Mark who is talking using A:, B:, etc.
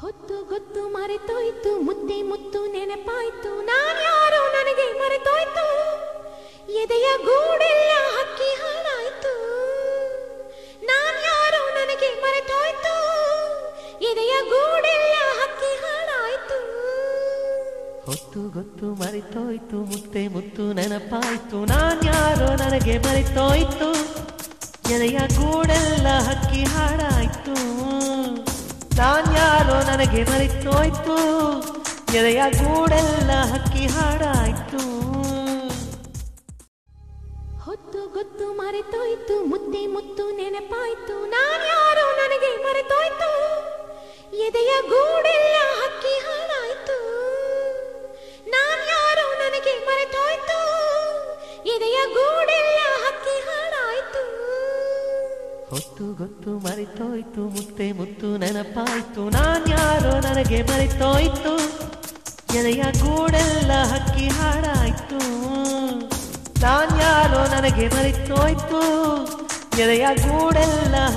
A: ಹೊತ್ತು ಗೊತ್ತು ಮರೆತೋಯ್ತು ಮುದ್ದೆ ಮುತ್ತು ನೆನಪಾಯ್ತು ನಾನ್ಯಾರೋ ನನಗೆ ಮರೆತೋಯ್ತು ಎದೆಯ ಗೂಡೆಲ್ಲ ಹಕ್ಕಿ ಹಾಳಾಯ್ತು ನಾನ್ಯಾರೋ ನನಗೆ ಮರೆತೋಯ್ತು ಎದೆಯ ಗೂಡೆಲ್ಲ ಹಕ್ಕಿ ಹಾಳಾಯ್ತು
B: ಹೊತ್ತು ಗೊತ್ತು ಮರೆತೋಯ್ತು ಮುತ್ತೆ ಮುತ್ತು ನೆನಪಾಯ್ತು ನಾನ್ಯಾರೋ ನನಗೆ ಮರೆತೋಯ್ತು ಎದೆಯ ಗೂಡೆಲ್ಲ ಹಕ್ಕಿ ಹಾಡಾಯ್ತು ನಾನ್ಯಾರೋ ನನಗೆ ಮರೆತೋಯ್ತು ಎದೆಯ ಗೂಡೆಲ್ಲ ಹಕ್ಕಿ ಹಾಡಾಯ್ತು
A: ಹೊತ್ತು ಗೊತ್ತು ಮರೆತೋಯ್ತು ಮುದ್ದೆ ಮುತ್ತು ನೆನಪಾಯ್ತು ನಾನ್ಯಾರೋ ನನಗೆ ಮರೆತೋಯ್ತು ಎದೆಯ ಗೂಡೆಲ್ಲ ಹಕ್ಕಿ ಹಾಳಾಯ್ತು ನಾನ್ಯಾರೋ ನನಗೆ ಮರೆತೋಯ್ತು ಎದೆಯ ಗೂಡೆಲ್ಲ ಹಕ್ಕಿ ಹಾಳಾಯ್ತು
B: ಹೊತ್ತು ಗೊತ್ತು ಮರೆತೋಯ್ತು ಮುತ್ತೆ ಮುತ್ತು ನೆನಪಾಯ್ತು ನಾನ್ಯಾರೋ ನನಗೆ ಮರೆತೋಯ್ತು ಎದೆಯ ಗೂಡೆಲ್ಲ ಹಕ್ಕಿ ಹಾಡಾಯ್ತು ನಾನ್ಯಾರೋ ನನಗೆ ಮರೆತೋಯ್ತು ಎದೆಯ ಗೂಡೆಲ್ಲ